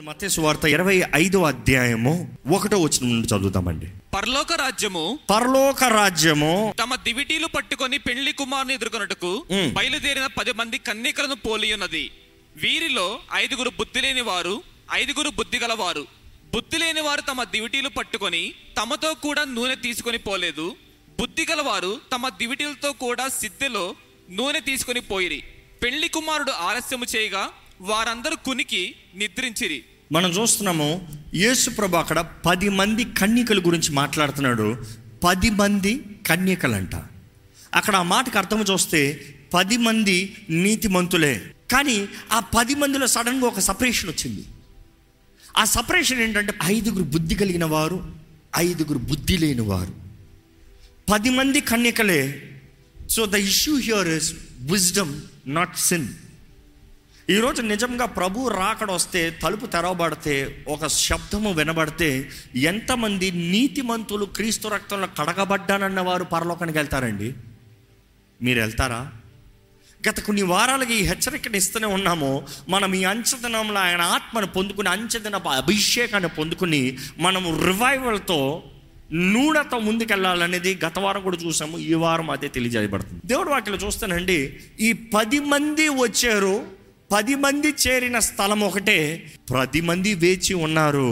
మత్తయి సువార్త ఇరవై ఐదో అధ్యాయము ఒకటో వచ్చిన నుండి చదువుతామండి పరలోక రాజ్యము పరలోక రాజ్యము తమ దివిటీలు పట్టుకొని పెళ్లి కుమారుని ఎదుర్కొన్నట్టుకు మ్. బయలుదేరిన పది మంది కన్యకలను పోలి ఉన్నది వీరిలో ఐదుగురు బుద్ధి లేని వారు ఐదుగురు బుద్ధి గలవారు బుద్ధి లేని వారు తమ దివిటీలు పట్టుకొని తమతో కూడా నూనె తీసుకొని పోలేదు బుద్ధి గలవారు తమ దివిటీలతో కూడా సిద్ధెలో నూనె తీసుకొని పోయిరి పెళ్లి కుమారుడు ఆలస్యము చేయగా వారందరూ కునికి నిద్రించిరి మనం చూస్తున్నాము యేసు ప్రభు అక్కడ పది మంది కన్యకల గురించి మాట్లాడుతున్నాడు పది మంది కన్యకలంట అక్కడ ఆ మాటకు అర్థం చూస్తే పది మంది నీతిమంతులే కానీ ఆ పది మందిలో సడన్గా ఒక సపరేషన్ వచ్చింది ఆ సపరేషన్ ఏంటంటే ఐదుగురు బుద్ధి కలిగిన వారు ఐదుగురు బుద్ధి లేని వారు పది మంది కన్యకలే so the issue here is wisdom not sin ఈరోజు నిజంగా ప్రభు రాకడ వస్తే తలుపు తెరవబడితే ఒక శబ్దము వినబడితే ఎంతమంది నీతిమంతులు క్రీస్తు రక్తంలో కడగబడ్డానన్న వారు పరలోకానికి వెళ్తారండి మీరు వెళ్తారా గత కొన్ని వారాలుగా ఈ హెచ్చరికను ఇస్తూనే ఉన్నాము మనం ఈ అంచదనంలో ఆయన ఆత్మను పొందుకుని అంచదన అభిషేకాన్ని పొందుకుని మనము రివైవల్తో నూనెతో ముందుకెళ్ళాలనేది గత వారం కూడా చూసాము ఈ వారం అదే తెలియజేయబడుతుంది దేవుడు వాటిలో చూస్తానండి ఈ పది మంది వచ్చారు పది మంది చేరిన స్థలం ఒకటే పది మంది వేచి ఉన్నారు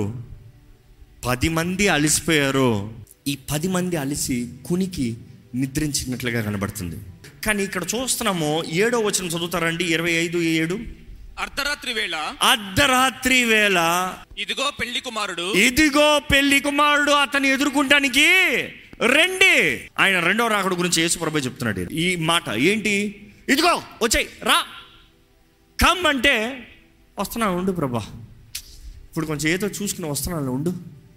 పది మంది అలసిపోయారు ఈ పది మంది అలిసి కునికి నిద్రించినట్లుగా కనబడుతుంది కానీ ఇక్కడ చూస్తున్నాము ఏడో వచనం చదువుతారండి ఇరవై ఐదు ఏడు అర్ధరాత్రి వేళ అర్ధరాత్రి వేళ ఇదిగో పెళ్లి కుమారుడు ఇదిగో పెళ్లి కుమారుడు అతన్ని ఎదుర్కొంటానికి రండి ఆయన రెండో రాకడ గురించి యేసుప్రభు చెప్తున్నాడు ఈ మాట ఏంటి ఇదిగో వచ్చాయి రా కమ్ అంటే వస్తున్నాను ఉండు ప్రభా ఇప్పుడు కొంచెం ఏదో చూసుకుని వస్తున్నాను ఉండు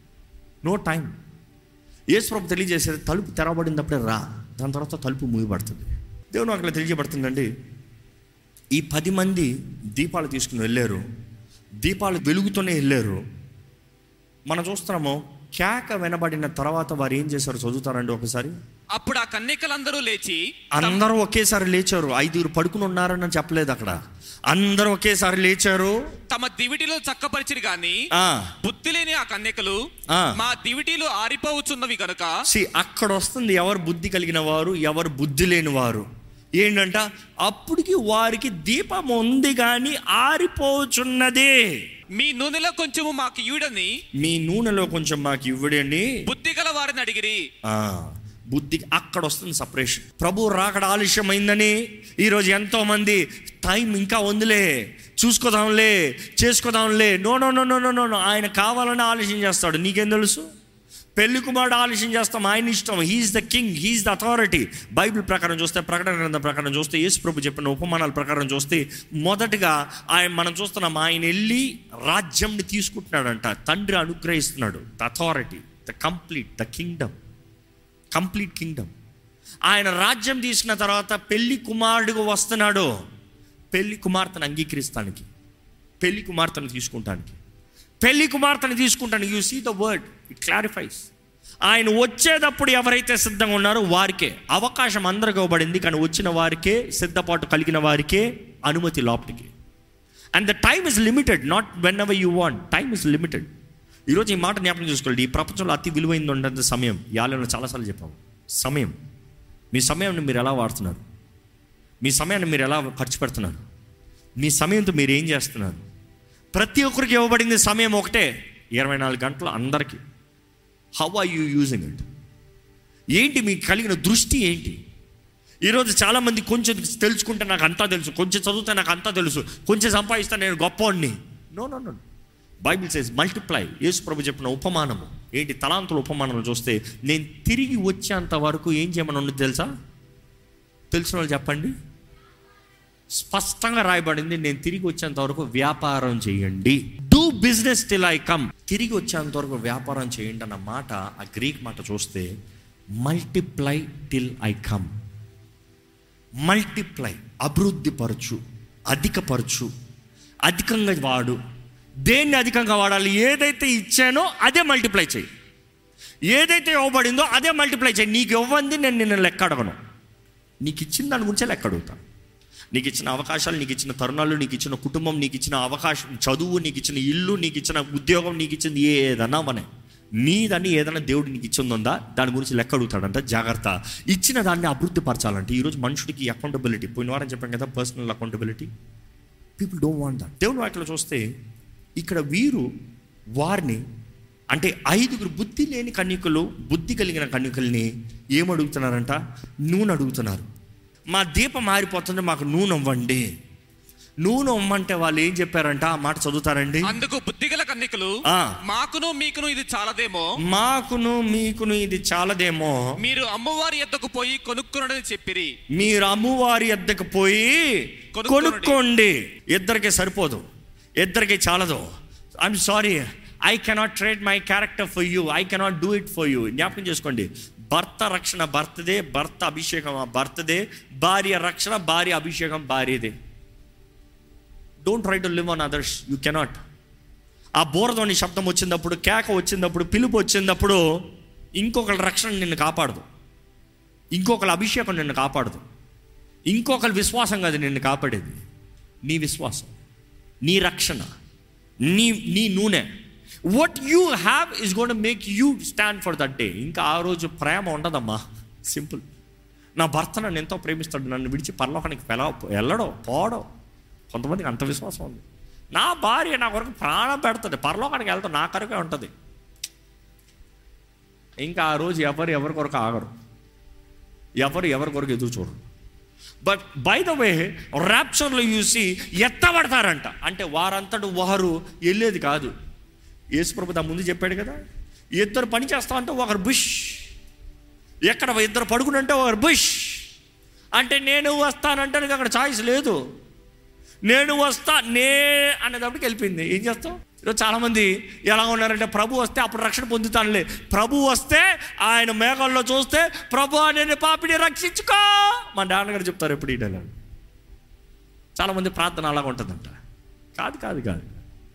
నో టైం యేసుప్రభు తెలియజేసేది తలుపు తెరవబడినప్పుడే రా దాని తర్వాత తలుపు మూయబడుతుంది దేవుడు అక్కడ తెలియజేయబడుతుందండి ఈ పది మంది దీపాలు తీసుకుని వెళ్ళారు దీపాలు వెలుగుతూనే వెళ్ళారు మనం చూస్తున్నాము కేక వినబడిన తర్వాత వారు ఏం చేశారు చదువుతారండి ఒకసారి అప్పుడు ఆ కన్యకలందరూ లేచి అందరూ ఒకేసారి లేచారు ఐదుగురు పడుకుని ఉన్నారని చెప్పలేదు అక్కడ అందరూ ఒకేసారి లేచారు తమ దివిటిలో చక్కపరిచిరి గాని ఆ బుద్ధి లేని ఆ కన్యకలు ఆ. మా దివిటీలు ఆరిపోవచ్చున్నవి కనుక సి అక్కడ వస్తుంది ఎవరు బుద్ధి కలిగిన వారు ఎవరు బుద్ధి లేని వారు ఏంటంట అప్పటికి వారికి దీపం ఉంది కానీ ఆరిపోచున్నదే మీ నూనెలో కొంచెము మాకు ఈడని మీ నూనెలో కొంచెం మాకు ఇవ్వడండి బుద్ధి గల వారిని అడిగిరి ఆ, బుద్ధి అక్కడ వస్తుంది సపరేషన్ ప్రభు రాకడ ఆలస్యమైందని ఈరోజు ఎంతో మంది టైం ఇంకా ఉందిలే చూసుకోదాంలే చేసుకోదాంలే no no no no no no no ఆయన కావాలని ఆలస్యం చేస్తాడు నీకేం తెలుసు పెళ్లి కుమారుడు ఆలస్యం చేస్తాం ఆయన ఇష్టం he is the king he is the authority Bible ప్రకారం చూస్తే ప్రకటన గ్రంథం ప్రకారం చూస్తే యేసు ప్రభు చెప్పిన ఉపమానాల ప్రకారం చూస్తే మొదటగా ఆయన మనం చూస్తున్నాం ఆయన వెళ్ళి రాజ్యంని తీసుకుంటున్నాడంట తండ్రి అనుగ్రహిస్తున్నాడు the authority the complete the kingdom complete kingdom ఆయన రాజ్యం తీసుకున్న తర్వాత పెళ్లి కుమారుడుగా వస్తున్నాడు పెళ్లి కుమార్తెను అంగీకరిస్తానికి పెళ్లి కుమార్తెను తీసుకుంటానికి పెళ్లి కుమార్తెను తీసుకుంటానికి you see the word it clarifies ఆయన వచ్చేటప్పుడు ఎవరైతే సిద్ధంగా ఉన్నారో వారికే అవకాశం అందరికి ఇవ్వబడింది కానీ వచ్చిన వారికే సిద్ధపాటు కలిగిన వారికే అనుమతి లోపలికి and the time is limited not whenever you want time is limited ఈరోజు ఈ మాట జ్ఞాపకం చేసుకోండి ఈ ప్రపంచంలో అతి విలువైంది ఉండేది సమయం యాలలో చాలాసార్లు చెప్పాము సమయం మీ సమయాన్ని మీరు ఎలా వాడుతున్నారు మీ సమయాన్ని మీరు ఎలా ఖర్చు పెడుతున్నారు మీ సమయంతో మీరు ఏం చేస్తున్నారు ప్రతి ఒక్కరికి ఇవ్వబడింది సమయం ఒకటే ఇరవై నాలుగు గంటలు అందరికీ how are you using it ఏంటి మీకు కలిగిన దృష్టి ఏంటి ఈరోజు చాలామంది కొంచెం తెలుసుకుంటే నాకు అంతా తెలుసు కొంచెం చదివితే నాకు అంతా తెలుసు కొంచెం సంపాదిస్తే నేను గొప్పవాడిని no no no Bible says multiply Yesu ప్రభు చెప్పిన ఉపమానము ఏంటి తలాంతుల ఉపమానంలో చూస్తే నేను తిరిగి వచ్చేంత వరకు ఏం చేయమని ఉన్నది తెలుసా తెలిసిన వాళ్ళు చెప్పండి స్పష్టంగా రాయబడింది నేను తిరిగి వచ్చేంత వరకు వ్యాపారం చేయండి do business till I come తిరిగి వచ్చేంత వరకు వ్యాపారం చేయండి అన్న మాట ఆ గ్రీక్ మాట చూస్తే multiply till I come multiply అభివృద్ధిపరచు అధికపరచు అధికంగా వాడు దేన్ని అధికంగా వాడాలి ఏదైతే ఇచ్చానో అదే మల్టిప్లై చేయి ఏదైతే ఇవ్వబడిందో అదే మల్టిప్లై చేయి నీకు ఇవ్వంది నేను నిన్ను లెక్క అడగను నీకు ఇచ్చిన దాని గురించే లెక్క అడుగుతాను నీకు ఇచ్చిన అవకాశాలు నీకు ఇచ్చిన తరుణాలు నీకు ఇచ్చిన కుటుంబం నీకు ఇచ్చిన అవకాశం చదువు నీకు ఇచ్చిన ఇల్లు నీకు ఇచ్చిన ఉద్యోగం నీకు ఇచ్చింది ఏదన్నా మనే నీదని ఏదైనా దేవుడు నీకు ఇచ్చిందా దాని గురించి లెక్క అడుగుతాడంట జాగ్రత్త ఇచ్చిన దాన్ని అభివృద్ధి పరచాలంటే ఈరోజు మనుషుడికి అకౌంటబిలిటీ పోయిన వారం చెప్పాం కదా personal accountability people don't want that దేవుని వాటిలో చూస్తే ఇక్కడ వీరు వారిని అంటే ఐదుగురు బుద్ధి లేని కన్యకులు బుద్ధి కలిగిన కన్యకుల్ని ఏమడుగుతున్నారంట నూనె అడుగుతున్నారు మా దీపం మారిపోతుంది మాకు నూనె ఇవ్వండి నూనె ఇవ్వమంటే వాళ్ళు ఏం చెప్పారంట ఆ మాట చదువుతారండి అందుకు బుద్ధిగల కన్నికలు ఆ. మాకును మీకును ఇది చాలదేమో మాకును మీకును ఇది చాలదేమో మీరు అమ్మవారి ఎద్దకు పోయి కొనుక్కునని చెప్పిరి మీరు అమ్మవారి ఎద్దకు పోయి కొనుక్కోండి. కొనుక్కోండి ఇద్దరికి సరిపోదు ఇద్దరికి చాలదు I'm sorry I cannot trade my character for you I cannot do it for you జ్ఞాపకం చేసుకోండి భర్త రక్షణ భర్తదే భర్త అభిషేకం ఆ భర్తదే భార్య రక్షణ భార్య అభిషేకం భార్యదే don't try to live on others you cannot ఆ బోరధోని శబ్దం వచ్చినప్పుడు కేక వచ్చినప్పుడు పిలుపు వచ్చినప్పుడు ఇంకొకరి రక్షణ నిన్ను కాపాడదు ఇంకొకరి అభిషేకం నిన్ను కాపాడదు ఇంకొకరి విశ్వాసం కాదు నిన్ను కాపాడేది నీ విశ్వాసం నీ రక్షణ నీ నీ నూనె what you have is gonna make you stand for that day ఇంకా ఆ రోజు ప్రేమ ఉండదమ్మా సింపుల్ నా భర్త నన్ను ఎంతో ప్రేమిస్తాడు నన్ను విడిచి పరలోకానికి వెళ్ళ వెళ్ళడం పోవడం కొంతమందికి అంత విశ్వాసం ఉంది నా భార్య నా కొరకు ప్రాణం పెడుతుంది పరలోకానికి వెళ్తాం నా కొరకే ఉంటుంది ఇంకా ఆ రోజు ఎవరు ఎవరి కొరకు ఆగరు ఎవరు ఎవరి కొరకు ఎదురు చూడరు బట్ బై ద వే ర్యాప్చర్లో చూసి ఎత్తబడతారంట అంటే వారంతటి వారు వెళ్ళేది కాదు యేసుప్రభు దా ముందు చెప్పాడు కదా ఇద్దరు పని చేస్తా అంటే ఒకరు బుష్ ఎక్కడ ఇద్దరు పడుకునంటే ఒకరు బుష్ అంటే నేను వస్తానంటే నీకు అక్కడ ఛాయిస్ లేదు నేను వస్తా నే అనేటప్పటికి వెళ్ళిపోయింది ఏం చేస్తావు ఈరోజు చాలామంది ఎలా ఉన్నారంటే ప్రభు వస్తే అప్పుడు రక్షణ పొందుతానులే ప్రభు వస్తే ఆయన మేఘాల్లో చూస్తే ప్రభు నేను పాపిని రక్షించుకో మా నాన్నగారు చెప్తారు ఎప్పుడు ఈ డైలాగ్ చాలామంది ప్రార్థన అలాగ ఉంటుందంట కాదు కాదు కాదు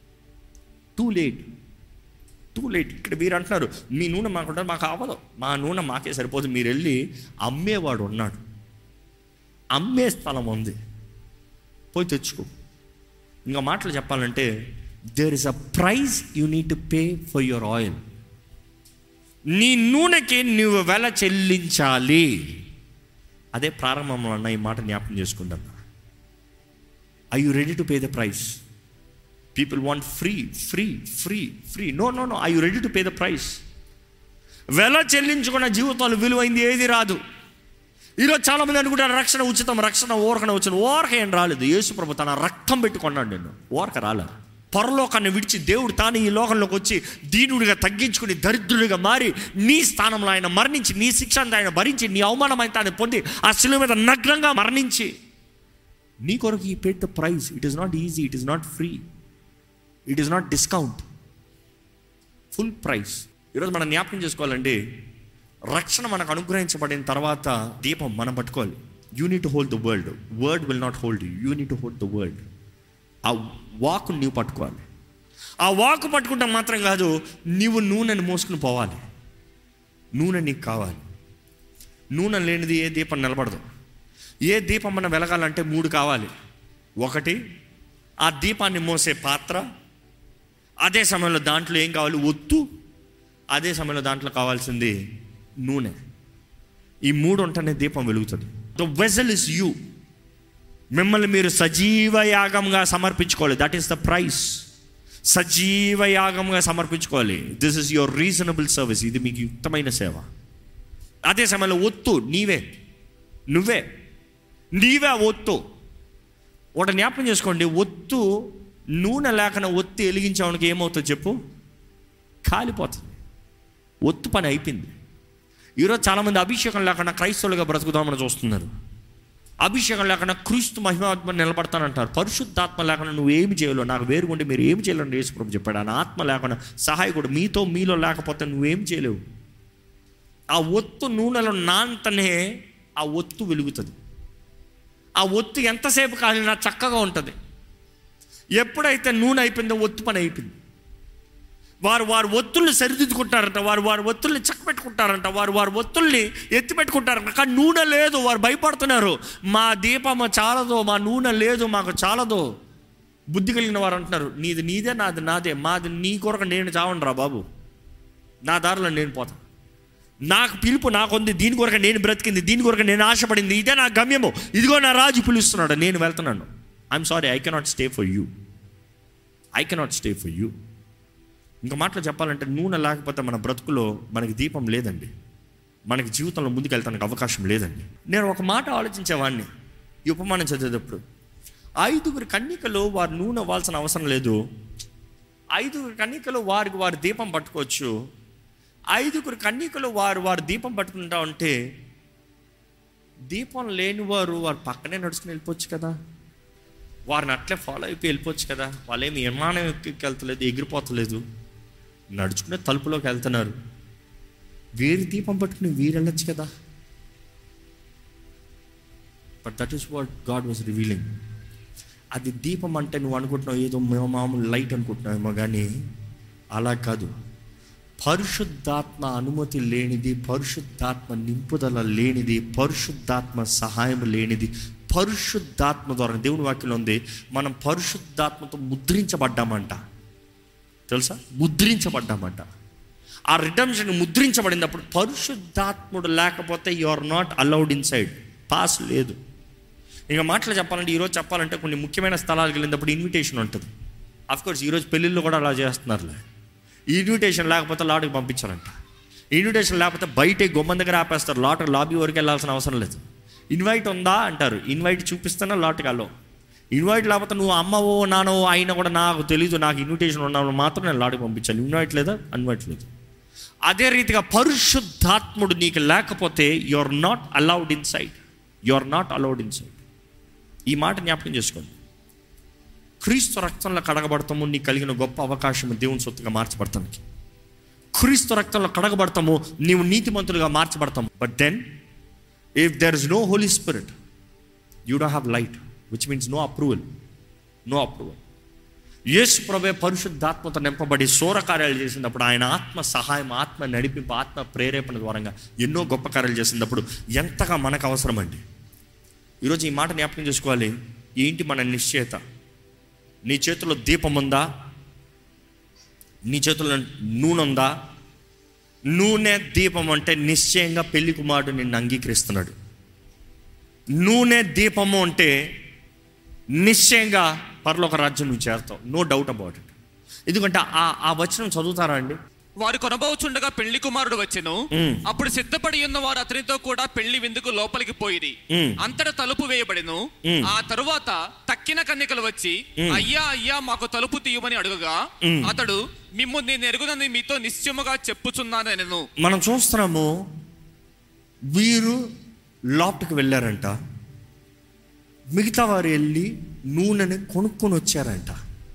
టూ లేట్ టూ లేట్ ఇక్కడ మీరు అంటున్నారు మీ నూనె మాకు ఉంటుంది మాకు అవ్వదు మా నూనె మాకే సరిపోదు మీరు వెళ్ళి అమ్మేవాడు ఉన్నాడు అమ్మే స్థలం ఉంది పోయి తెచ్చుకో ఇంకా మాటలు చెప్పాలంటే there is a price you need to pay for your oil నీ నూనెకి నువ్వు వెల చెల్లించాలి అదే ప్రారంభంలో అన్న ఈ మాట జ్ఞాపకం చేసుకుంటాను are you ready to pay the price people want free free free free no no no are you ready to pay the price వెల చెల్లించుకున్న జీవితాలు విలువైంది ఏది రాదు ఈరోజు చాలా మంది అనుకుంటారు రక్షణ ఉచితం రక్షణ ఓరకన వచ్చిన ఓరక ఏం రాలేదు యేసుప్రభు తన రక్తం పెట్టుకున్నాడు నేను ఓరక రాలేదు పరలోకాన్ని విడిచి దేవుడు తాను ఈ లోకంలోకి వచ్చి దీనుడిగా తగ్గించుకుని దరిద్రుడిగా మారి నీ స్థానంలో ఆయన మరణించి నీ శిక్ష అంతా ఆయన భరించి నీ అవమానం అయితే ఆయన పొంది ఆ శిలువ మీద నగ్నంగా మరణించి నీ కొరకు he paid the price it is not easy it is not free it is not discount full price ఈరోజు మనం జ్ఞాపకం చేసుకోవాలండి రక్షణ మనకు అనుగ్రహించబడిన తర్వాత దీపం మనం పట్టుకోవాలి you need to hold the world word will not hold you you need to hold the world ఆ వాకు నీవు పట్టుకోవాలి ఆ వాకు పట్టుకుంటే మాత్రం కాదు నీవు నూనెని మోసుకుని పోవాలి నూనె నీకు కావాలి నూనె లేనిది ఏ దీపం నిలబడదు ఏ దీపం మనం వెలగాలంటే మూడు కావాలి ఒకటి ఆ దీపాన్ని మోసే పాత్ర అదే సమయంలో దాంట్లో ఏం కావాలి ఒత్తు అదే సమయంలో దాంట్లో కావాల్సింది నూనె ఈ మూడు ఉంటేనే దీపం వెలుగుతుంది ద వెజల్ ఇస్ యూ మిమ్మల్ని మీరు సజీవ యాగంగా సమర్పించుకోవాలి దట్ ఈస్ ద ప్రైస్ సజీవ యాగంగా సమర్పించుకోవాలి this is your reasonable service ఇది మీకు యుక్తమైన సేవ అదే సమయంలో ఒత్తు నీవే నువ్వే నీవే ఆ ఒత్తు ఒకటి జ్ఞాపకం చేసుకోండి ఒత్తు నూనె లేకుండా ఒత్తి వెలిగించడానికి ఏమవుతుంది చెప్పు కాలిపోతుంది ఒత్తు పని అయిపోయింది ఈరోజు చాలామంది అభిషేకం లేకుండా క్రైస్తవులుగా బ్రతుకుదామని చూస్తున్నారు అభిషేకం లేకుండా క్రీస్తు మహిమాత్మ నిలబడతానంటారు పరిశుద్ధాత్మ లేకుండా నువ్వు ఏమి చేయలేవు నాకు వేరుగుండి మీరు ఏమి చేయలేని యేసుప్రభు చెప్పాడు ఆయన ఆత్మ లేకుండా సహాయకుడు మీతో మీలో లేకపోతే నువ్వేం చేయలేవు ఆ ఒత్తు నూనెలో నాంతనే ఆ ఒత్తు వెలుగుతుంది ఆ ఒత్తు ఎంతసేపు కాలినా చక్కగా ఉంటుంది ఎప్పుడైతే నూనె అయిపోయిందో ఒత్తు పని అయిపోయింది వారు వారి ఒత్తుల్ని సరిదిద్దుకుంటారంట వారు వారి ఒత్తుల్ని చక్కబెట్టుకుంటారంట వారు వారి ఒత్తుల్ని ఎత్తి పెట్టుకుంటారంట కానీ నూనె లేదు వారు భయపడుతున్నారు మా దీపం చాలదు మా నూనె లేదు మాకు చాలదు బుద్ధి కలిగిన వారు అంటున్నారు నీది నీదే నాది నాదే మాది నీ కొరకు నేను చావండి రా బాబు నా దారిలో నేను పోతా నాకు పిలుపు నాకుంది దీని కొరకు నేను బ్రతికింది దీని కొరకు నేను ఆశపడింది ఇదే నా గమ్యము ఇదిగో నా రాజు పిలుస్తున్నాడు నేను వెళ్తున్నాను I'm sorry I cannot stay for you I cannot stay for you ఇంకా మాటలు చెప్పాలంటే నూనె లేకపోతే మన బ్రతుకులో మనకి దీపం లేదండి మనకి జీవితంలో ముందుకు వెళ్తానికి అవకాశం లేదండి నేను ఒక మాట ఆలోచించేవాడిని ఈ ఉపమానం చదివేటప్పుడు ఐదుగురు కన్నికలు వారి నూనె వాల్సిన అవసరం లేదు ఐదుగురు కన్నికలు వారికి వారి దీపం పట్టుకోవచ్చు ఐదుగురు కన్నికలు వారు వారి దీపం పట్టుకుంటా ఉంటే దీపం లేని వారు వారు పక్కనే నడుచుకుని వెళ్ళిపోవచ్చు కదా వారిని అట్లే ఫాలో అయిపోయి వెళ్ళిపోవచ్చు కదా వాళ్ళేమి విమానం ఎక్కి వెళ్తలేదు ఎగిరిపోతలేదు నడుచుకునే తలుపులోకి వెళ్తున్నారు వీరి దీపం పట్టుకుని వీరు వెళ్ళొచ్చు కదా but that is what God was revealing అది దీపం అంటే నువ్వు అనుకుంటున్నావు ఏదో మేము మామూలు లైట్ అనుకుంటున్నావేమో కానీ అలా కాదు పరిశుద్ధాత్మ అనుమతి లేనిది పరిశుద్ధాత్మ నింపుదల లేనిది పరిశుద్ధాత్మ సహాయం లేనిది పరిశుద్ధాత్మ ద్వారా దేవుని వాక్యంలో ఉంది మనం పరిశుద్ధాత్మతో ముద్రించబడ్డామంట తెలుసా ముద్రించబడ్డామంట ఆ రిడమ్షన్ ముద్రించబడినప్పుడు పరిశుద్ధాత్ముడు లేకపోతే you are not allowed inside pass లేదు ఇంకా మాటలు చెప్పాలంటే ఈరోజు చెప్పాలంటే కొన్ని ముఖ్యమైన స్థలాలకు వెళ్ళినప్పుడు ఇన్విటేషన్ ఉంటుంది కోర్స్ ఈరోజు పెళ్ళిళ్ళు కూడా అలా చేస్తున్నారులే ఈ ఇన్విటేషన్ లేకపోతే లాటుకి పంపించారంట ఇన్విటేషన్ లేకపోతే బయటే గుమ్మం దగ్గర ఆపేస్తారు లాట్ లాబీ వరకు వెళ్ళాల్సిన అవసరం లేదు ఇన్వైట్ ఉందా అంటారు ఇన్వైట్ చూపిస్తేనే లాట్కి అలో ఇన్వైట్ లేకపోతే నువ్వు అమ్మవో నానో అయినా కూడా నాకు తెలీదు నాకు ఇన్విటేషన్ ఉన్నప్పుడు మాత్రం నేను లాట్కి పంపించాను ఇన్వైట్ లేదా ఇన్వైట్ లేదు అదే రీతిగా పరిశుద్ధాత్ముడు నీకు లేకపోతే you are not allowed inside you are not allowed inside ఈ మాట జ్ఞాపకం చేసుకోండి క్రీస్తు రక్తంలో కడగబడతాము నీకు కలిగిన గొప్ప అవకాశం దేవుని సొత్తుగా మార్చబడతానికి క్రీస్తు రక్తంలో కడగబడతాము నీవు నీతిమంతులుగా మార్చబడతాము but then if there is no Holy Spirit you do have light which means no approval no approval Yesu ప్రభే పరిశుద్ధాత్మతో నింపబడి సూర కార్యాలు చేసినప్పుడు ఆయన ఆత్మ సహాయం ఆత్మ నడిపింపు ఆత్మ ప్రేరేపణ ద్వారంగా ఎన్నో గొప్ప కార్యాలు చేసినప్పుడు ఎంతగా మనకు అవసరం అండి ఈరోజు ఈ మాట జ్ఞాపకం చేసుకోవాలి ఏంటి మన నిశ్చయత నీ చేతిలో దీపం ఉందా నీ చేతిలో నూనె ఉందా నూనె దీపం అంటే నిశ్చయంగా పెళ్లి కుమారుడు నిన్ను అంగీకరిస్తున్నాడు నూనె దీపము అంటే నిశ్చయంగా పరలోక రాజ్యం నువ్వు చేరుతావు నో డౌట్ అబౌట్ ఇట్ ఎందుకంటే ఆ ఆ వచనం చదువుతారా అండి వారు కొనబోచుండగా పెళ్లి కుమారుడు వచ్చెను మ్మ్. అప్పుడు సిద్ధపడి ఉన్న వారు అతనితో కూడా పెళ్లి విందుకు లోపలికి పోయిరి మ్మ్. అంతట తలుపు వేయబడెను మ్మ్. ఆ తరువాత తక్కిన కన్యకలు వచ్చి మ్మ్. అయ్యా అయ్యా మాకు తలుపు తీయమని అడుగగా మ్మ్. అతడు మిమ్ము నేను ఎరుగునని మీతో నిశ్చయముగా చెప్పుచున్నానెను మనం చూస్తున్నాము వీరు లోపలికి వెళ్ళారంట మిగతా వారు వెళ్ళి నూనెని కొనుక్కొని వచ్చారంట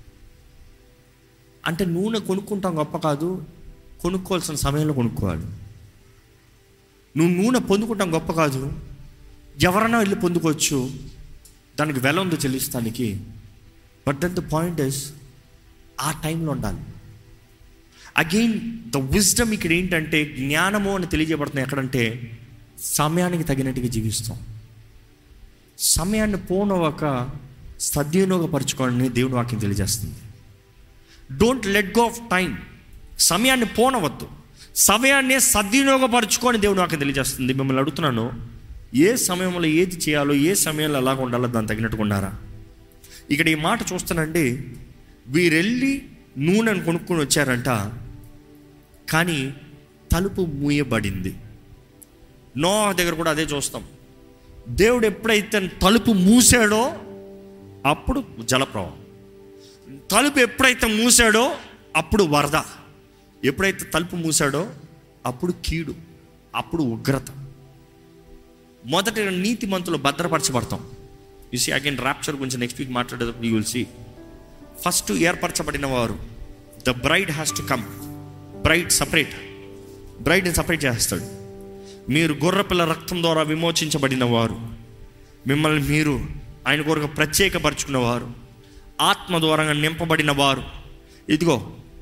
అంటే నూనె కొనుక్కుంటాం గొప్ప కాదు కొనుక్కోవాల్సిన సమయంలో కొనుక్కోవాలి నువ్వు నూనె పొందుకుంటాం గొప్ప కాదు ఎవరైనా వెళ్ళి పొందుకోవచ్చు దానికి వెల ఉందో చెల్లిస్తానికి but then the point is ఆ టైంలో ఉండాలి అగైన్ ద విజ్డమ్ ఇక్కడ ఏంటంటే జ్ఞానము అని తెలియజేయబడుతుంది ఎక్కడంటే సమయానికి తగినట్టుగా జీవిస్తాం సమయాన్ని పోనవక సద్వినియోగపరచుకోవాలని దేవుని వాక్యం తెలియజేస్తుంది don't let go of time సమయాన్ని పోనవద్దు సమయాన్ని సద్వినియోగపరచుకొని దేవుని వాక్యం తెలియజేస్తుంది మిమ్మల్ని అడుగుతున్నాను ఏ సమయంలో ఏది చేయాలో ఏ సమయంలో ఎలాగ ఉండాలో దాని తగినట్టుగా ఉన్నారా ఇక్కడ ఈ మాట చూస్తానండి వీరెళ్ళి నూనెను కొనుక్కొని వచ్చారంట కానీ తలుపు మూయబడింది నో దగ్గర కూడా అదే చూస్తాం దేవుడు ఎప్పుడైతే తలుపు మూసాడో అప్పుడు జలప్రవాహం తలుపు ఎప్పుడైతే మూసాడో అప్పుడు వరద ఎప్పుడైతే తలుపు మూసాడో అప్పుడు కీడు అప్పుడు ఉగ్రత మొదట నీతి మంతులు భద్రపరచబడతాం యు సీ అగైన్ ర్యాప్చర్ గురించి నెక్స్ట్ వీక్ మాట్లాడేటప్పుడు యూ విల్ సీ ఫస్ట్ ఏర్పరచబడిన వారు the bride has to come bride separate బ్రైడ్ని సపరేట్ చేస్తాడు మీరు గొర్రెపిల్ల రక్తం ద్వారా విమోచించబడిన వారు మిమ్మల్ని మీరు ఆయన కొరకు ప్రత్యేకపరచుకున్న వారు ఆత్మ ద్వారా నింపబడిన వారు ఇదిగో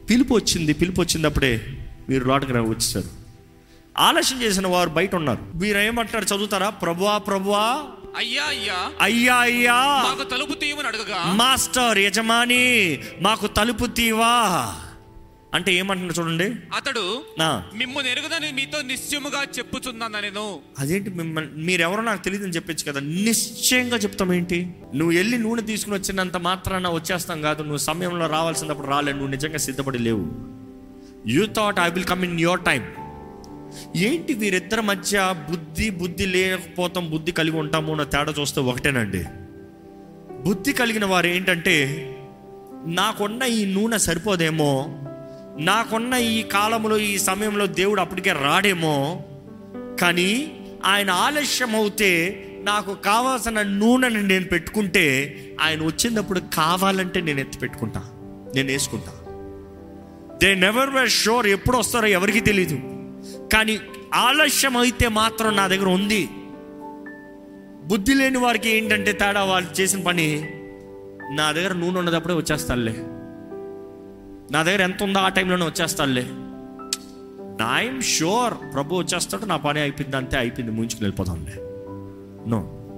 పిలుపు వచ్చింది పిలుపు వచ్చినప్పుడే మీరు లోటుకు రా వచ్చేసారు ఆలస్యం చేసిన వారు బయట ఉన్నారు మీరు ఏమంటారు చదువుతారా ప్రభువా ప్రభువా అయ్యా అయ్యా అయ్యా అయ్యా మాకు తలుపు తీయమని అడగగా మాస్టర్ యజమాని మాకు తలుపు తీవా అంటే ఏమంటున్నారు చూడండి అతడు నా మిమ్ము ఎరుగుదని మీతో నిశ్చయముగా చెప్పుచున్నాను నేను అదేంటి మిమ్మల్ని మీరెవరో నాకు తెలియదని చెప్పొచ్చు కదా నిశ్చయంగా చెప్తాం ఏంటి నువ్వు వెళ్ళి నూనె తీసుకుని వచ్చినంత మాత్రాన వచ్చేస్తాం కాదు నువ్వు సమయంలో రావాల్సినప్పుడు రాలే నువ్వు నిజంగా సిద్ధపడి లేవు you thought I will come in your time ఏంటి వీరిద్దరి మధ్య బుద్ధి బుద్ధి లేకపోతాం బుద్ధి కలిగి ఉంటాము అన్న తేడా చూస్తే ఒకటేనండి బుద్ధి కలిగిన వారు ఏంటంటే నాకున్న ఈ నూనె సరిపోదేమో నాకున్న ఈ కాలంలో ఈ సమయంలో దేవుడు అప్పటికే రాడేమో కానీ ఆయన ఆలస్యం అవుతే నాకు కావాల్సిన నూనెని నేను పెట్టుకుంటే ఆయన వచ్చినప్పుడు కావాలంటే నేను ఎత్తి పెట్టుకుంటా నేను వేసుకుంటా దే నెవర్ వర్ షోర్ ఎప్పుడు వస్తారో ఎవరికి తెలీదు కానీ ఆలస్యం అయితే మాత్రం నా దగ్గర ఉంది బుద్ధి లేని వారికి ఏంటంటే తేడా వాళ్ళు చేసిన పని నా దగ్గర నూనె ఉన్నదప్పుడే వచ్చేస్తానులే నా దగ్గర ఎంత ఉందో ఆ టైంలోనే వచ్చేస్తానులే ఐఎమ్ షూర్ ప్రభు వచ్చేస్తాడు నా పని అయిపోయింది అంతే అయిపోయింది ముంచుకుని వెళ్ళిపోతాంలే నో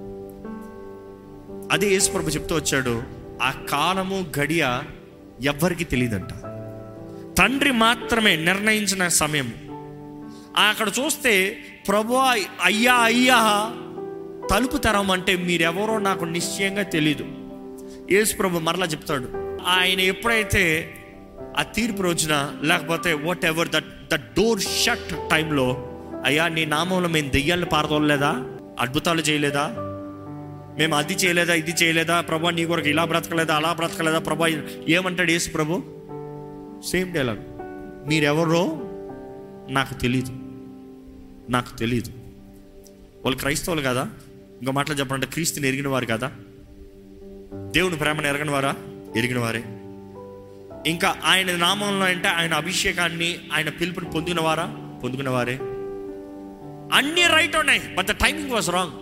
అదే యేసు ప్రభు చెప్తూ వచ్చాడు ఆ కాలము గడియ ఎవ్వరికి తెలియదంట తండ్రి మాత్రమే నిర్ణయించిన సమయం అక్కడ చూస్తే ప్రభు అయ్యా అయ్యా తలుపు తెరమంటే మీరెవరో నాకు నిశ్చయంగా తెలీదు యేసు ప్రభు మరలా చెప్తాడు ఆయన ఎప్పుడైతే ఆ తీర్పు రోజున లేకపోతే whatever that the door shut టైంలో అయ్యా నీ నామంలో మేము దెయ్యాలను పారదోలేదా అద్భుతాలు చేయలేదా మేము అది చేయలేదా ఇది చేయలేదా ప్రభా నీ కొరకు ఇలా బ్రతకలేదా అలా బ్రతకలేదా ప్రభా ఏమంటాడు యేసు ప్రభు సేమ్ డైలాగ్ మీరెవరో నాకు తెలీదు నాకు తెలీదు వాళ్ళు క్రైస్తవులు కదా ఇంకో మాటలు చెప్పాలంటే క్రీస్తుని ఎరిగిన వారు కదా దేవుని ప్రేమను ఎరగని వారా ఎరిగిన వారే ఇంకా ఆయన నామంలో అంటే ఆయన అభిషేకాన్ని ఆయన పిలుపుని పొందిన వారా పొందుకున్న వారే అన్ని రైట్ ఉన్నాయి but the timing was wrong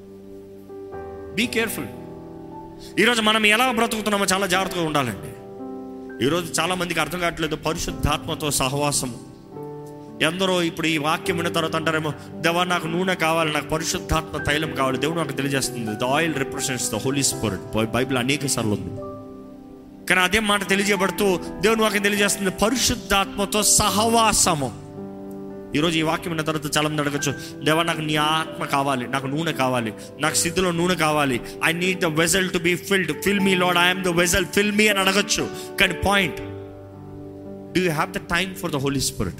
be careful ఈరోజు మనం ఎలా బ్రతుకుతున్నామో చాలా జాగ్రత్తగా ఉండాలండి ఈరోజు చాలా మందికి అర్థం కావట్లేదు పరిశుద్ధాత్మతో సహవాసము ఎందరో ఇప్పుడు ఈ వాక్యం విన్న తర్వాత అంటారేమో దేవా నాకు నూనె కావాలి నాకు పరిశుద్ధాత్మ తైలం కావాలి దేవుడు నాకు తెలియజేస్తుంది the oil represents the Holy Spirit Bible అనేక సార్లు ఉంది కానీ అదే మాట తెలియజేయబడుతూ దేవుని వాక్యం తెలియజేస్తుంది పరిశుద్ధాత్మతో సహవాసము ఈరోజు ఈ వాక్యం విన్న తర్వాత చాలా మంది అడగచ్చు దేవా నాకు నీ ఆత్మ కావాలి నాకు నూనె కావాలి నాకు స్థితిలో నూనె కావాలి I need the vessel to be filled fill me Lord I'm the vessel fill me అని అడగచ్చు కానీ point do you have the time for the Holy Spirit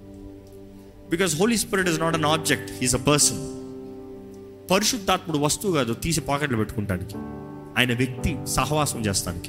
because Holy Spirit is not an object is a person పరిశుద్ధాత్ముడు వస్తువు కాదు తీసి పాకెట్లో పెట్టుకుంటానికి ఆయన వ్యక్తి సహవాసం చేస్తానికి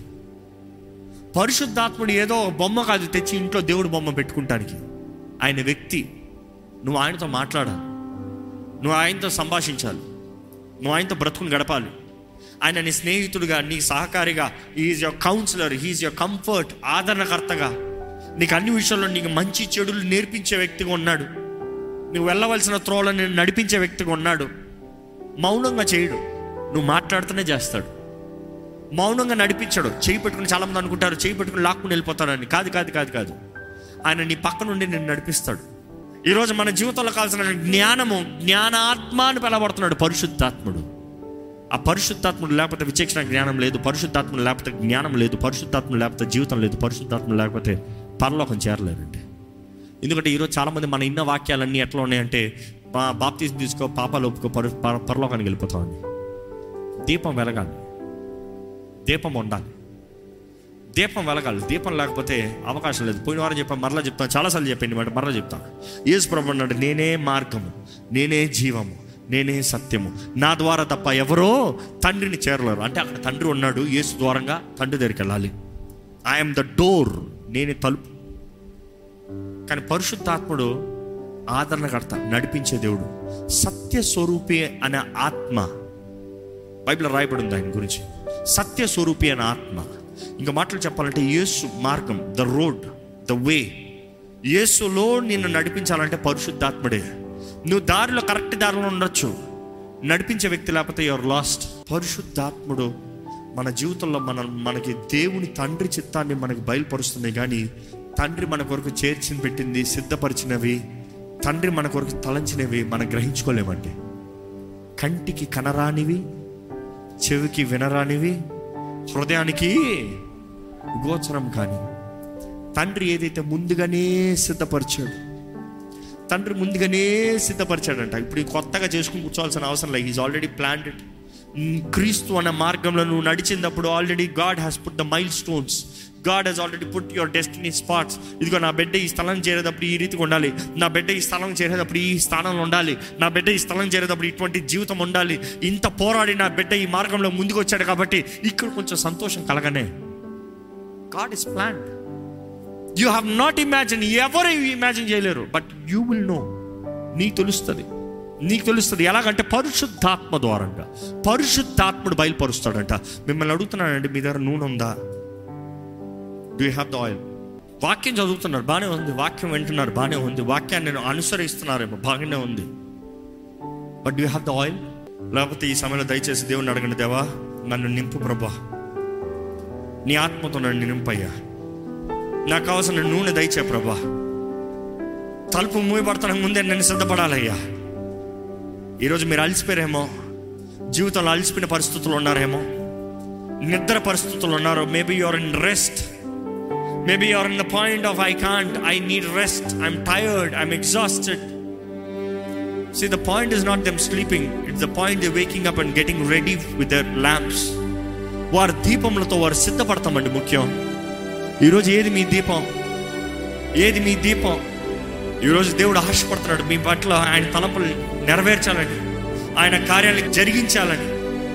పరిశుద్ధాత్ముడు ఏదో ఒక బొమ్మ కాదు తెచ్చి ఇంట్లో దేవుడు బొమ్మ పెట్టుకుంటానికి ఆయన వ్యక్తి నువ్వు ఆయనతో మాట్లాడాలి నువ్వు ఆయనతో సంభాషించాలి నువ్వు ఆయనతో బ్రతుకుని గడపాలి ఆయన నీ స్నేహితుడిగా నీ సహకారిగా is your counsellor he is your comfort ఆదరణకర్తగా నీకు అన్ని విషయాల్లో నీకు మంచి చెడులు నేర్పించే వ్యక్తిగా ఉన్నాడు నువ్వు వెళ్ళవలసిన త్రోలను నడిపించే వ్యక్తిగా ఉన్నాడు మౌనంగా చేయడు నువ్వు మాట్లాడుతూనే చేస్తాడు మౌనంగా నడిపించాడు చేయి పెట్టుకుని చాలామంది అనుకుంటారు చేయి పెట్టుకుని లాక్కుని వెళ్ళిపోతాడని కాదు కాదు కాదు కాదు ఆయన నీ పక్క నుండి నేను నడిపిస్తాడు ఈరోజు మన జీవితంలో కావాల్సిన జ్ఞానము జ్ఞానాత్మ అని పిలవడుతున్నాడు పరిశుద్ధాత్ముడు ఆ పరిశుద్ధాత్ముడు లేకపోతే విచక్షణ జ్ఞానం లేదు పరిశుద్ధాత్ముడు లేకపోతే జ్ఞానం లేదు పరిశుద్ధాత్ముడు లేకపోతే జీవితం లేదు పరిశుద్ధాత్ముడు లేకపోతే పరలోకం చేరలేరండి ఎందుకంటే ఈరోజు చాలామంది మన ఇన్న వాక్యాలన్నీ ఎట్లా ఉన్నాయంటే బా బాప్తీసి తీసుకో పాపాలు ఒప్పుకో పరు పర- పరలోకానికి వెళ్ళిపోతామని దీపం వెలగాలి దీపం ఉండాలి దీపం వెలగాలి దీపం లేకపోతే అవకాశం లేదు పోయిన వారం చెప్పాను మరలా చెప్తాను చాలాసార్లు చెప్పండి మాట మరలా చెప్తాను యేసు ప్రభు అన్నాడు నేనే మార్గము నేనే జీవము నేనే సత్యము నా ద్వారా తప్ప ఎవరో తండ్రిని చేరలేరు అంటే అక్కడ తండ్రి ఉన్నాడు యేసు ద్వారంగా తండ్రి దగ్గరికి వెళ్ళాలి ఐఎమ్ ద డోర్ నేనే తలుపు కానీ పరిశుద్ధాత్ముడు ఆదరణకర్త నడిపించే దేవుడు సత్య స్వరూపి అనే ఆత్మ బైబిల్ రాయబడి ఉంది ఆయన గురించి సత్య స్వరూపి అనే ఆత్మ ఇంకా మాటలు చెప్పాలంటే యేసు మార్గం ద రోడ్ ద వే యేసులో నిన్ను నడిపించాలంటే పరిశుద్ధాత్ముడే నువ్వు దారిలో కరెక్ట్ దారిలో ఉండొచ్చు నడిపించే వ్యక్తి లేకపోతే యువర్ లాస్ట్ పరిశుద్ధాత్ముడు మన జీవితంలో మన మనకి దేవుని తండ్రి చిత్తాన్ని మనకి బయలుపరుస్తుంది కానీ తండ్రి మన కొరకు చేర్చిన పెట్టింది సిద్ధపరిచినవి తండ్రి మన కొరకు తలంచినవి మనం గ్రహించుకోలేమండి కంటికి కనరానివి చెవికి వినరానివి హృదయానికి గోచరం కానీ తండ్రి ఏదైతే ముందుగానే సిద్ధపరిచాడు తండ్రి ముందుగానే సిద్ధపరిచాడంట ఇప్పుడు ఈ కొత్తగా చేసుకుని కూర్చోవాల్సిన అవసరం లేదు ఈజ్ ఆల్రెడీ ప్లాంటెడ్ క్రీస్తు అన్న మార్గంలో నువ్వు నడిచినప్పుడు already God has put the milestones God has already put your destiny spots ఇదిగో నా బిడ్డ ఈ స్థలం చేరేటప్పుడు ఈ రీతిగా ఉండాలి నా బిడ్డ ఈ స్థలం చేరేటప్పుడు ఈ స్థానంలో ఉండాలి నా బిడ్డ ఈ స్థలం చేరేటప్పుడు ఇటువంటి జీవితం ఉండాలి ఇంత పోరాడి నా బిడ్డ ఈ మార్గంలో ముందుకు వచ్చాడు కాబట్టి ఇక్కడ కొంచెం సంతోషం కలగనే God is plan you have not imagine ఎవరు ఇమాజిన్ చేయలేరు బట్ యూ విల్ నో నీకు తెలుస్తుంది నీకు తెలుస్తుంది ఎలాగంటే పరిశుద్ధాత్మ ద్వారంగా పరిశుద్ధాత్ముడు బయలుపరుస్తాడంట మిమ్మల్ని అడుగుతున్నానండి మీ దగ్గర నూనె ఉందా do you have the oil వాక్యం చదువుతున్నారు బాగానే ఉంది వాక్యం వింటున్నారు బాగానే ఉంది వాక్యాన్ని నేను అనుసరిస్తున్నారేమో బాగానే ఉంది but you have the oil లేకపోతే ఈ సమయంలో దయచేసి దేవుని అడగండి దేవా నన్ను నింపు ప్రభా నీ ఆత్మతో నన్ను నింపయ్యా నాకు కావాల్సిన నూనె దయచే ప్రభా తలుపు మూయబడతానికి ముందే నేను సిద్ధపడాలయ్యా ఈరోజు మీరు అలసిపోయారేమో జీవితంలో అలసిపోయిన పరిస్థితులు ఉన్నారేమో నిద్ర పరిస్థితులు ఉన్నారు maybe you're in rest maybe you're in the point of I can't I need rest I'm tired I'm exhausted See, the point is not them sleeping, it's the point they're waking up and getting ready with their lamps. వారి దీపములతో వారు సిద్ధపడతామండి ముఖ్యం ఈరోజు ఏది మీ దీపం ఏది మీ దీపం ఈరోజు దేవుడు ఆశపడుతున్నాడు మీ పట్ల ఆయన తలంపులు నెరవేర్చాలని ఆయన కార్యాలను జరిగించాలని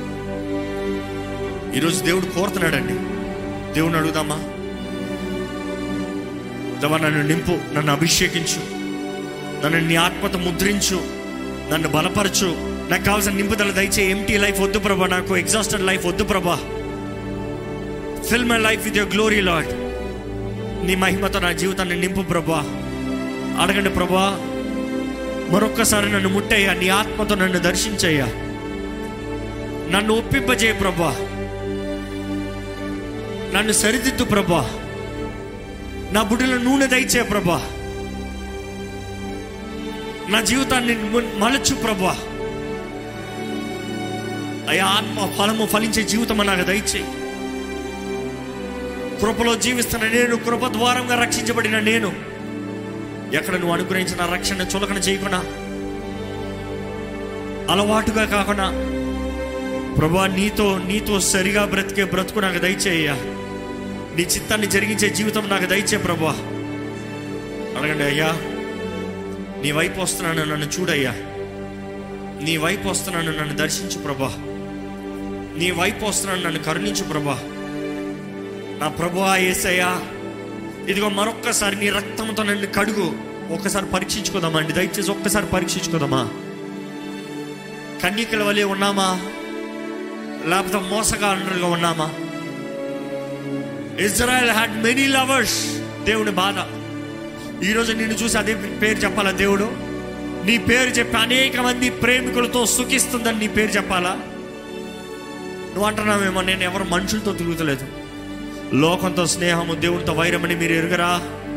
ఈరోజు దేవుడు కోరుతున్నాడండి దేవుని అడుగుదామా దేవా నన్ను నింపు నన్ను అభిషేకించు నన్ను నీ ఆత్మతో ముద్రించు నన్ను బలపరచు నాకు కావాల్సిన నింపుదల దయచే ఎంటీ లైఫ్ వద్దు ప్రభా నాకు ఎగ్జాస్టెడ్ లైఫ్ వద్దు ప్రభా fill my life with your glory Lord నీ మహిమతో నా జీవితాన్ని నింపు ప్రభా అడగండి ప్రభా మరొక్కసారి నన్ను ముట్టయ్యా నీ ఆత్మతో నన్ను దర్శించయ్యా నన్ను ఒప్పింపజేయ ప్రభా నన్ను సరిదిద్దు ప్రభా నా బుడ్డిలో నూనె దయచే ప్రభా నా జీవితాన్ని ము- మలచు ప్రభా అయ్యా ఆత్మ ఫలము ఫలించే జీవితం నాకు దయచేయి కృపలో జీవిస్తున్న నేను కృప ద్వారంగా రక్షించబడిన నేను ఎక్కడ నువ్వు అనుగ్రహించిన రక్షణ చులకన చేయకుండా అలవాటుగా కాకుండా ప్రభా నీతో నీతో సరిగా బ్రతికే బ్రతుకు నాకు దయచేయ్యా నీ చిత్తాన్ని జరిగించే జీవితం నాకు దయచే ప్రభా అడగండి అయ్యా నీ వైపు వస్తున్నాను నన్ను చూడయ్యా నీ వైపు వస్తున్నాను నన్ను దర్శించు ప్రభా నీ వైపు వస్తున్నాను నన్ను కరుణించు ప్రభా నా ప్రభు ఏసయ్యా ఇదిగో మరొక్కసారి నీ రక్తంతో నన్ను కడుగు ఒక్కసారి పరీక్షించుకోదామా అండి దయచేసి ఒక్కసారి పరీక్షించుకోదామా కన్యకల వలె ఉన్నామా లేకపోతే మోసగాళ్ళుగా ఉన్నామా ఇజ్రాయెల్ హ్యాడ్ మెనీ లవర్స్ దేవుని బాధ ఈరోజు నిన్ను చూసి అదే పేరు చెప్పాలా దేవుడు నీ పేరు చెప్పి అనేక మంది ప్రేమికులతో సుఖిస్తుందని నీ పేరు చెప్పాలా నువ్వు అంటున్నావేమో నేను ఎవరు మనుషులతో తిరుగుతలేదు లోకంతో స్నేహము దేవునితో వైరమని మీరు ఎరుగరా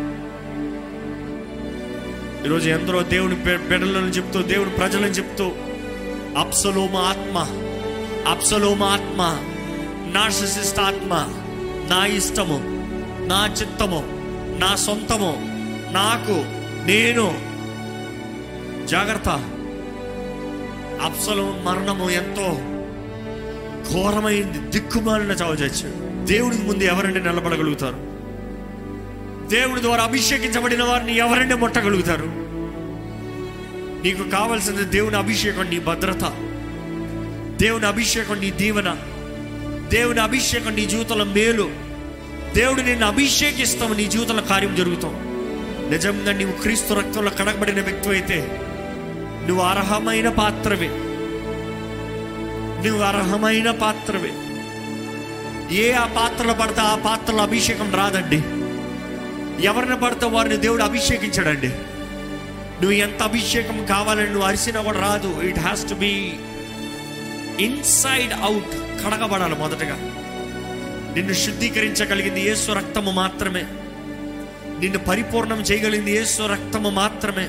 ఈరోజు ఎందరో దేవుని బి- బిడ్డలను చెప్తూ దేవుని ప్రజలను చెప్తూ అప్సలోమ ఆత్మ అప్సలోమ ఆత్మ నార్సిసిస్ట్ ఆత్మ నా ఇష్టము నా చిత్తము నా సొంతము నాకు నేను జాగ్రత్త అప్సలో మరణము ఎంతో ఘోరమైంది దిక్కుమాలిన చావు చచ్చాడు దేవుడికి ముందు ఎవరండి నిలబడగలుగుతారు దేవుడి ద్వారా అభిషేకించబడిన వారిని ఎవరండి ముట్టగలుగుతారు నీకు కావాల్సింది దేవుని అభిషేకం నీ భద్రత దేవుని అభిషేకం నీ దీవెన దేవుని అభిషేకం నీ జీవితంలో మేలు దేవుడు నిన్ను అభిషేకిస్తాం నీ జీవితంలో కార్యం జరుగుతాం నిజంగా నీవు క్రీస్తు రక్తంలో కడగబడిన వ్యక్తి అయితే నువ్వు అర్హమైన పాత్రవే నువ్వు అర్హమైన పాత్రవే ఏ ఆ పాత్రలో పడితే ఆ పాత్రలో అభిషేకం రాదండి ఎవరిని పడితే వారిని దేవుడు అభిషేకించాడండి నువ్వు ఎంత అభిషేకం కావాలని నువ్వు అరిసినా కూడా రాదు it has to be inside out కడగబడాలి మొదటగా నిన్ను శుద్ధీకరించగలిగింది యేసు రక్తము మాత్రమే నిన్ను పరిపూర్ణం చేయగలిగింది యేసు రక్తము మాత్రమే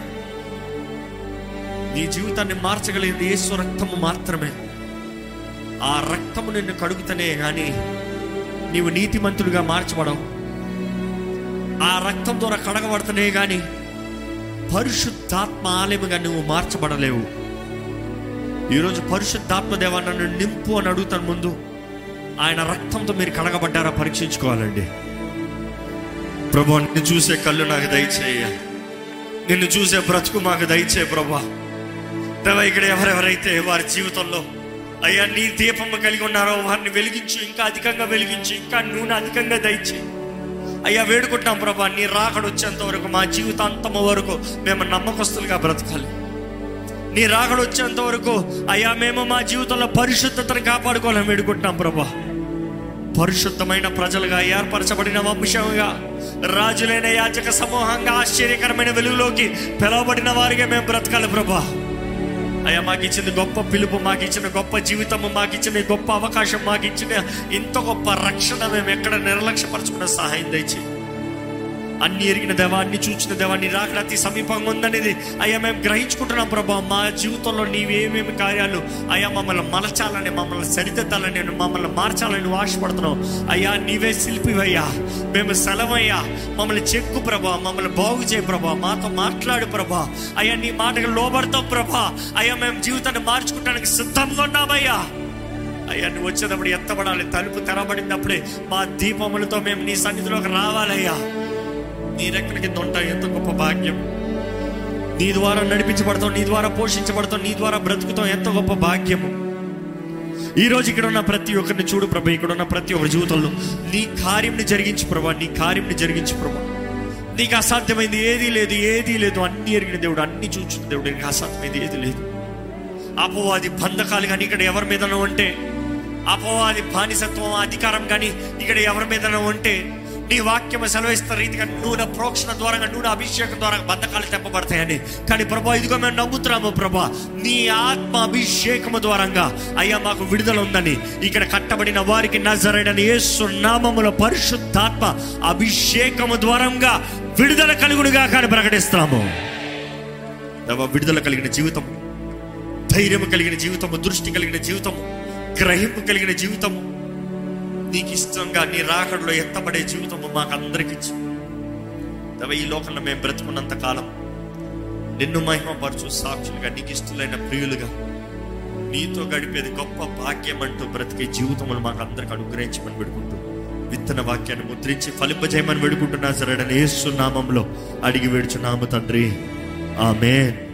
నీ జీవితాన్ని మార్చగలిగింది యేసు రక్తము మాత్రమే ఆ రక్తము నిన్ను కడుగుతనే కానీ నీవు నీతిమంతుడిగా మార్చబడవు ఆ రక్తం ద్వారా కడగబడుతనే కానీ పరిశుద్ధాత్మ ఆలయముగా నువ్వు మార్చబడలేవు ఈరోజు పరిశుద్ధాత్మ దేవా నన్ను నింపు అని అడుగుతాను ముందు ఆయన రక్తంతో మీరు కడగబడ్డారా పరీక్షించుకోవాలండి ప్రభా నిన్ను చూసే కళ్ళు నాకు దయచేయ నిన్ను చూసే బ్రతుకు మాకు దయచే ప్రభా దేవా ఇక్కడ ఎవరెవరైతే వారి జీవితంలో అయ్యా నీ దీపము కలిగి ఉన్నారో వారిని వెలిగించు ఇంకా అధికంగా వెలిగించు ఇంకా నూనె అధికంగా దయచే అయ్యా వేడుకుంటాం ప్రభా నీ రాకడ వచ్చేంత వరకు మా జీవితాంతము వరకు మేము నమ్మకస్తులుగా బ్రతకాలి నీ రాకడ వచ్చేంత వరకు అయ్యా మేము మా జీవితంలో పరిశుద్ధతను కాపాడుకోవాలని వేడుకుంటున్నాం ప్రభా పరిశుద్ధమైన ప్రజలుగా ఏర్పరచబడిన వంశంగా రాజులైన యాచక సమూహంగా ఆశ్చర్యకరమైన వెలుగులోకి పిలువబడిన వారిగా మేము బ్రతకాలి ప్రభా అయ్యా మాకు ఇచ్చిన గొప్ప పిలుపు మాకు ఇచ్చిన గొప్ప జీవితము మాకు ఇచ్చిన ఈ గొప్ప అవకాశం మాకు ఇచ్చిన ఇంత గొప్ప రక్షణ మేము ఎక్కడ నిర్లక్ష్యపరచుకున్న సహాయం దయచి అన్ని ఎరిగిన దేవా అన్ని చూచిన దేవా నీ రాకడ అతి సమీపంగా ఉందనేది అయ్యా మేము గ్రహించుకుంటున్నాం ప్రభా మా జీవితంలో నీవేమేమి కార్యాలు అయ్యా మమ్మల్ని మలచాలని మమ్మల్ని సరిదిద్దాలని మమ్మల్ని మార్చాలని నువ్వు ఆశపడుతున్నావు అయ్యా నీవే శిల్పివయ్యా మేము సెలవయ్యా మమ్మల్ని చెక్కు ప్రభా మమ్మల్ని బాగు చేయ ప్రభా మాతో మాట్లాడు ప్రభా అయ్యా నీ మాటకు లోబడతాం ప్రభా అయ్యా మేము జీవితాన్ని మార్చుకోవడానికి సిద్ధంగా ఉన్నామయ్యా అయ్యా నువ్వు వచ్చేటప్పుడు ఎత్తబడాలి తలుపు తెరబడినప్పుడే మా దీపములతో మేము నీ సన్నిధిలోకి రావాలయ్యా నీ రెక్కల కింద ఉంటాయి ఎంత గొప్ప భాగ్యం నీ ద్వారా నడిపించబడతాం నీ ద్వారా పోషించబడతాం నీ ద్వారా బ్రతుకుతాం ఎంత గొప్ప భాగ్యము ఈ రోజు ఇక్కడ ఉన్న ప్రతి ఒక్కరిని చూడు ప్రభా ఇక్కడ ఉన్న ప్రతి ఒక్కరి జీవితంలో నీ కార్యంని జరిగించు ప్రభా నీ కార్యంని జరిగించు ప్రభా నీకు అసాధ్యమైంది ఏదీ లేదు ఏదీ లేదు అన్ని ఎరిగిన దేవుడు అన్ని చూచున్న దేవుడు నీకు అసాధ్యమైంది ఏది లేదు అపవాది బంధకాలు కానీ ఇక్కడ ఎవరి మీదనో ఉంటే అపవాది బానిసత్వం అధికారం కానీ ఇక్కడ ఎవరి మీదనో ఉంటే నీ వాక్యం సెలవిస్తున్న రీతిగా నూనె ప్రోక్షణ ద్వారా నూనె అభిషేకం ద్వారా బంధకాలు తెప్పబడతాయని కానీ ప్రభా ఇదిగో మేము నమ్ముతున్నాము ప్రభా నీ ఆత్మ అభిషేకము ద్వారంగా అయ్యా మాకు విడుదల ఉందని ఇక్కడ కట్టబడిన వారికి నజరైన యేసు నామముల పరిశుద్ధాత్మ అభిషేకము ద్వారంగా విడుదల కలుగుడుగా కానీ ప్రకటిస్తున్నాము దేవా, విడుదల కలిగిన జీవితం ధైర్యం కలిగిన జీవితము దృష్టి కలిగిన జీవితము గ్రహింపు కలిగిన జీవితము నీకు ఇష్టంగా నీ రాకడలో ఎత్తబడే జీవితము మాకందరికి ఇచ్చు దేవా, ఈ లోకంలో మేము బ్రతుకున్నంత కాలం నిన్ను మహిమపరచు సాక్షులుగా నీకు ఇష్టలైన ప్రియులుగా నీతో గడిపేది గొప్ప భాగ్యం అంటూ బ్రతికే జీవితములు మాకు అందరికి అనుగ్రహించమని పెడుకుంటూ విత్తన వాక్యాన్ని ముద్రించి ఫలింపజేయమని వేడుకుంటున్నా సరే యేసు నామంలో అడిగి వేడుచున్నాము తండ్రి ఆమెన్